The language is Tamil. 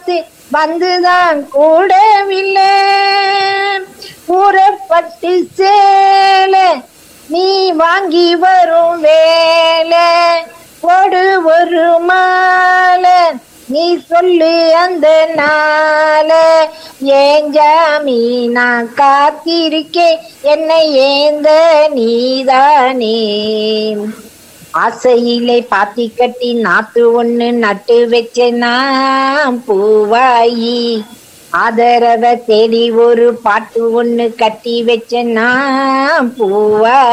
பார்த்து வந்துதான் கூடவில்லை கூறப்பட்டு சேல நீ வாங்கி வரும் வேலை கொடு ஒரு மாலை நீ சொல்லு அந்த நாள ஏஞ்சாமி நான் காத்திருக்கேன் என்னை ஏந்த நீதானே ஆசையிலே பாத்தி கட்டி நாத்து ஒண்ணு நட்டு வச்சேனா பூவாயி ஆதரவ தேடி ஒரு பாட்டு ஒண்ணு கட்டி வச்சேனா பூவாயி